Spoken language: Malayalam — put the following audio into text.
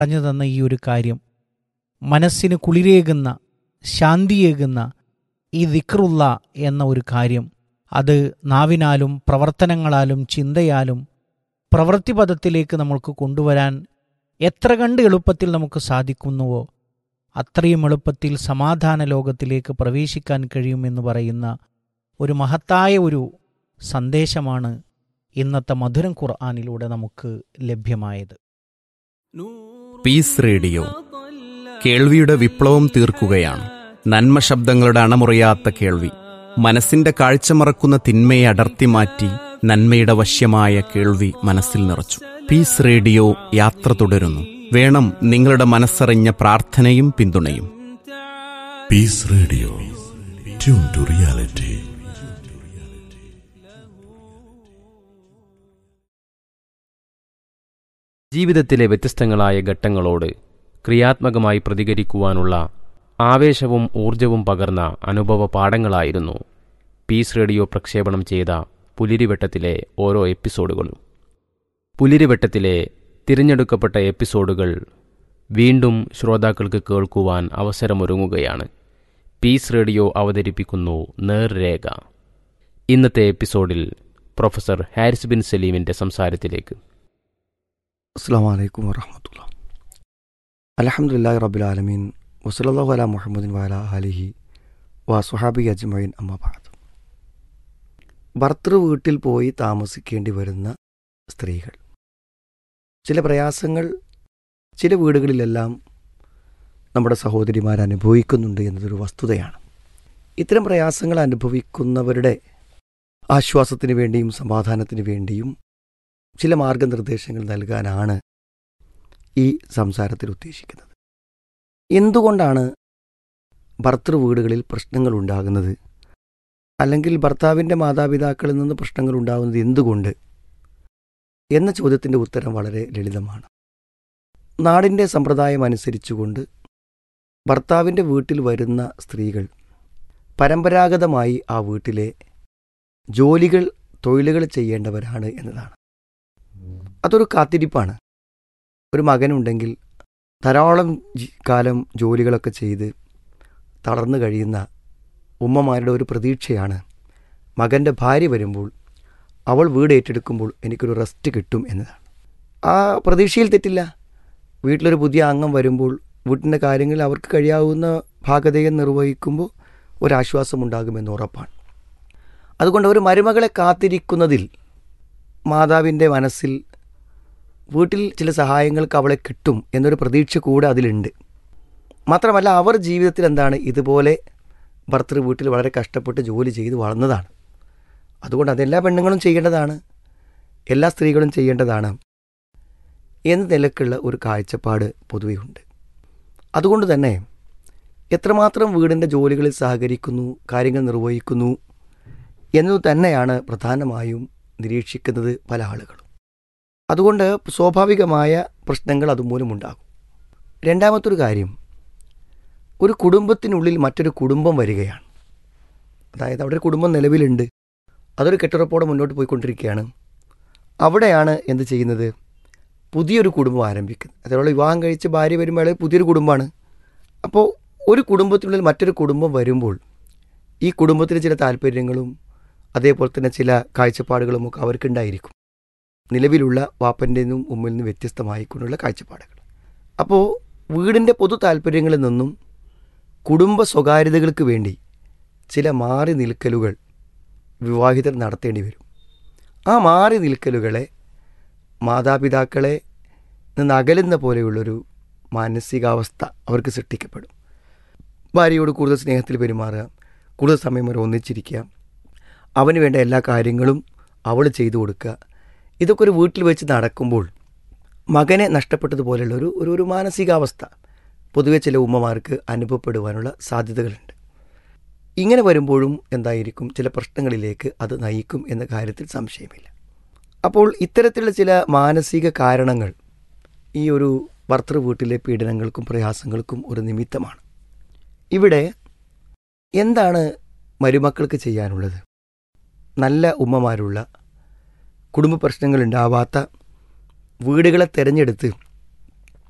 പറഞ്ഞു തന്ന ഈ ഒരു കാര്യം മനസ്സിന് കുളിരേകുന്ന ശാന്തിയേകുന്ന ഈ ദിക്റുള്ള എന്ന ഒരു കാര്യം അത് നാവിനാലും പ്രവർത്തനങ്ങളാലും ചിന്തയാലും പ്രവൃത്തിപഥത്തിലേക്ക് നമ്മൾക്ക് കൊണ്ടുവരാൻ എത്ര കണ്ട് എളുപ്പത്തിൽ നമുക്ക് സാധിക്കുന്നുവോ അത്രയും എളുപ്പത്തിൽ സമാധാന ലോകത്തിലേക്ക് പ്രവേശിക്കാൻ കഴിയുമെന്ന് പറയുന്ന ഒരു മഹത്തായ ഒരു സന്ദേശമാണ് ഇന്നത്തെ മധുരം ഖുർആാനിലൂടെ നമുക്ക് ലഭ്യമായത് പീസ് റേഡിയോ കേൾവിയുടെ വിപ്ലവം തീർക്കുകയാണ് നന്മ ശബ്ദങ്ങളുടെ അണമുറിയാത്ത കേൾവി മനസ്സിന്റെ കാഴ്ച മറക്കുന്ന തിന്മയെ അടർത്തി മാറ്റി നന്മയുടെ വശ്യമായ കേൾവി മനസ്സിൽ നിറച്ചു പീസ് റേഡിയോ യാത്ര തുടരുന്നു വേണം നിങ്ങളുടെ മനസ്സറിഞ്ഞ പ്രാർത്ഥനയും പിന്തുണയും peace radio tune to reality ജീവിതത്തിലെ വ്യത്യസ്തങ്ങളായ ഘട്ടങ്ങളോട് ക്രിയാത്മകമായി പ്രതികരിക്കുവാനുള്ള ആവേശവും ഊർജവും പകർന്ന അനുഭവ പാഠങ്ങളായിരുന്നു പീസ് റേഡിയോ പ്രക്ഷേപണം ചെയ്ത പുലിരിവട്ടത്തിലെ ഓരോ എപ്പിസോഡുകളും പുലിരിവട്ടത്തിലെ തിരഞ്ഞെടുക്കപ്പെട്ട എപ്പിസോഡുകൾ വീണ്ടും ശ്രോതാക്കൾക്ക് കേൾക്കുവാൻ അവസരമൊരുങ്ങുകയാണ് പീസ് റേഡിയോ അവതരിപ്പിക്കുന്നു നേർരേഖ ഇന്നത്തെ എപ്പിസോഡിൽ പ്രൊഫസർ ഹാരിസ് ബിൻ സലീമിൻ്റെ സംസാരത്തിലേക്ക് അസ്സാം വലൈക്കും വറഹമത്തുള്ള അലഹമുല്ലാ റബുലാലമീൻ വസലാഹു അല മുഹമ്മദിൻ വാല അലിഹി വാ സുഹാബി അജ്മൈൻ അമ്മബാദ് ഭർത്തൃ വീട്ടിൽ പോയി താമസിക്കേണ്ടി വരുന്ന സ്ത്രീകൾ ചില പ്രയാസങ്ങൾ ചില വീടുകളിലെല്ലാം നമ്മുടെ സഹോദരിമാർ അനുഭവിക്കുന്നുണ്ട് എന്നതൊരു വസ്തുതയാണ് ഇത്തരം പ്രയാസങ്ങൾ അനുഭവിക്കുന്നവരുടെ ആശ്വാസത്തിന് വേണ്ടിയും സമാധാനത്തിന് വേണ്ടിയും ചില മാർഗനിർദ്ദേശങ്ങൾ നൽകാനാണ് ഈ സംസാരത്തിൽ ഉദ്ദേശിക്കുന്നത് എന്തുകൊണ്ടാണ് ഭർത്തൃ വീടുകളിൽ പ്രശ്നങ്ങൾ ഉണ്ടാകുന്നത് അല്ലെങ്കിൽ ഭർത്താവിൻ്റെ മാതാപിതാക്കളിൽ നിന്ന് പ്രശ്നങ്ങൾ ഉണ്ടാകുന്നത് എന്തുകൊണ്ട് എന്ന ചോദ്യത്തിൻ്റെ ഉത്തരം വളരെ ലളിതമാണ് നാടിൻ്റെ സമ്പ്രദായം അനുസരിച്ചുകൊണ്ട് ഭർത്താവിൻ്റെ വീട്ടിൽ വരുന്ന സ്ത്രീകൾ പരമ്പരാഗതമായി ആ വീട്ടിലെ ജോലികൾ തൊഴിലുകൾ ചെയ്യേണ്ടവരാണ് എന്നതാണ് അതൊരു കാത്തിരിപ്പാണ് ഒരു മകനുണ്ടെങ്കിൽ ധാരാളം ജി- കാലം ജോലികളൊക്കെ ചെയ്ത് തളർന്നു കഴിയുന്ന ഉമ്മമാരുടെ ഒരു പ്രതീക്ഷയാണ് മകൻ്റെ ഭാര്യ വരുമ്പോൾ അവൾ വീട് ഏറ്റെടുക്കുമ്പോൾ എനിക്കൊരു റെസ്റ്റ് കിട്ടും എന്നതാണ് ആ പ്രതീക്ഷയിൽ തെറ്റില്ല വീട്ടിലൊരു പുതിയ അംഗം വരുമ്പോൾ വീട്ടിൻ്റെ കാര്യങ്ങളിൽ അവർക്ക് കഴിയാവുന്ന ഭാഗതയെ നിർവഹിക്കുമ്പോൾ ഒരാശ്വാസമുണ്ടാകുമെന്ന് ഉറപ്പാണ് അതുകൊണ്ട് ഒരു മരുമകളെ കാത്തിരിക്കുന്നതിൽ മാതാവിൻ്റെ മനസ്സിൽ വീട്ടിൽ ചില സഹായങ്ങൾക്ക് അവളെ കിട്ടും എന്നൊരു പ്രതീക്ഷ കൂടെ അതിലുണ്ട് മാത്രമല്ല അവർ ജീവിതത്തിൽ എന്താണ് ഇതുപോലെ ഭർത്തൃ വീട്ടിൽ വളരെ കഷ്ടപ്പെട്ട് ജോലി ചെയ്ത് വളർന്നതാണ് അതുകൊണ്ട് അതെല്ലാ പെണ്ണുങ്ങളും ചെയ്യേണ്ടതാണ് എല്ലാ സ്ത്രീകളും ചെയ്യേണ്ടതാണ് എന്ന നിലക്കുള്ള ഒരു കാഴ്ചപ്പാട് പൊതുവെ ഉണ്ട് അതുകൊണ്ട് തന്നെ എത്രമാത്രം വീടിൻ്റെ ജോലികളിൽ സഹകരിക്കുന്നു കാര്യങ്ങൾ നിർവഹിക്കുന്നു എന്നത് തന്നെയാണ് പ്രധാനമായും നിരീക്ഷിക്കുന്നത് പല ആളുകളും അതുകൊണ്ട് സ്വാഭാവികമായ പ്രശ്നങ്ങൾ അതുമൂലമുണ്ടാകും രണ്ടാമത്തൊരു കാര്യം ഒരു കുടുംബത്തിനുള്ളിൽ മറ്റൊരു കുടുംബം വരികയാണ് അതായത് അവിടെ ഒരു കുടുംബം നിലവിലുണ്ട് അതൊരു കെട്ടുറപ്പോടെ മുന്നോട്ട് പോയിക്കൊണ്ടിരിക്കുകയാണ് അവിടെയാണ് എന്ത് ചെയ്യുന്നത് പുതിയൊരു കുടുംബം ആരംഭിക്കുന്നത് അതേപോലെ വിവാഹം കഴിച്ച് ഭാര്യ വരുമ്പോൾ അയാൾ പുതിയൊരു കുടുംബമാണ് അപ്പോൾ ഒരു കുടുംബത്തിനുള്ളിൽ മറ്റൊരു കുടുംബം വരുമ്പോൾ ഈ കുടുംബത്തിലെ ചില താല്പര്യങ്ങളും അതേപോലെ തന്നെ ചില കാഴ്ചപ്പാടുകളും ഒക്കെ അവർക്കുണ്ടായിരിക്കും നിലവിലുള്ള വാപ്പൻ്റെ നിന്നും ഉമ്മിൽ നിന്നും വ്യത്യസ്തമായിക്കൊണ്ടുള്ള കാഴ്ചപ്പാടുകൾ അപ്പോൾ വീടിൻ്റെ പൊതു താല്പര്യങ്ങളിൽ നിന്നും കുടുംബ സ്വകാര്യതകൾക്ക് വേണ്ടി ചില മാറി നിൽക്കലുകൾ വിവാഹിതർ നടത്തേണ്ടി വരും ആ മാറി നിൽക്കലുകളെ മാതാപിതാക്കളെ നിന്ന് അകലുന്ന പോലെയുള്ളൊരു മാനസികാവസ്ഥ അവർക്ക് സൃഷ്ടിക്കപ്പെടും ഭാര്യയോട് കൂടുതൽ സ്നേഹത്തിൽ പെരുമാറുക കൂടുതൽ സമയം വരെ ഒന്നിച്ചിരിക്കുക അവന് വേണ്ട എല്ലാ കാര്യങ്ങളും അവൾ ചെയ്തു കൊടുക്കുക ഇതൊക്കെ ഒരു വീട്ടിൽ വെച്ച് നടക്കുമ്പോൾ മകനെ നഷ്ടപ്പെട്ടതുപോലെയുള്ള ഒരു ഒരു ഒരു മാനസികാവസ്ഥ പൊതുവെ ചില ഉമ്മമാർക്ക് അനുഭവപ്പെടുവാനുള്ള സാധ്യതകളുണ്ട് ഇങ്ങനെ വരുമ്പോഴും എന്തായിരിക്കും ചില പ്രശ്നങ്ങളിലേക്ക് അത് നയിക്കും എന്ന കാര്യത്തിൽ സംശയമില്ല അപ്പോൾ ഇത്തരത്തിലുള്ള ചില മാനസിക കാരണങ്ങൾ ഈ ഒരു ഭർത്തൃ വീട്ടിലെ പീഡനങ്ങൾക്കും പ്രയാസങ്ങൾക്കും ഒരു നിമിത്തമാണ് ഇവിടെ എന്താണ് മരുമക്കൾക്ക് ചെയ്യാനുള്ളത് നല്ല ഉമ്മമാരുള്ള കുടുംബ പ്രശ്നങ്ങൾ ഉണ്ടാവാത്ത വീടുകളെ തിരഞ്ഞെടുത്ത്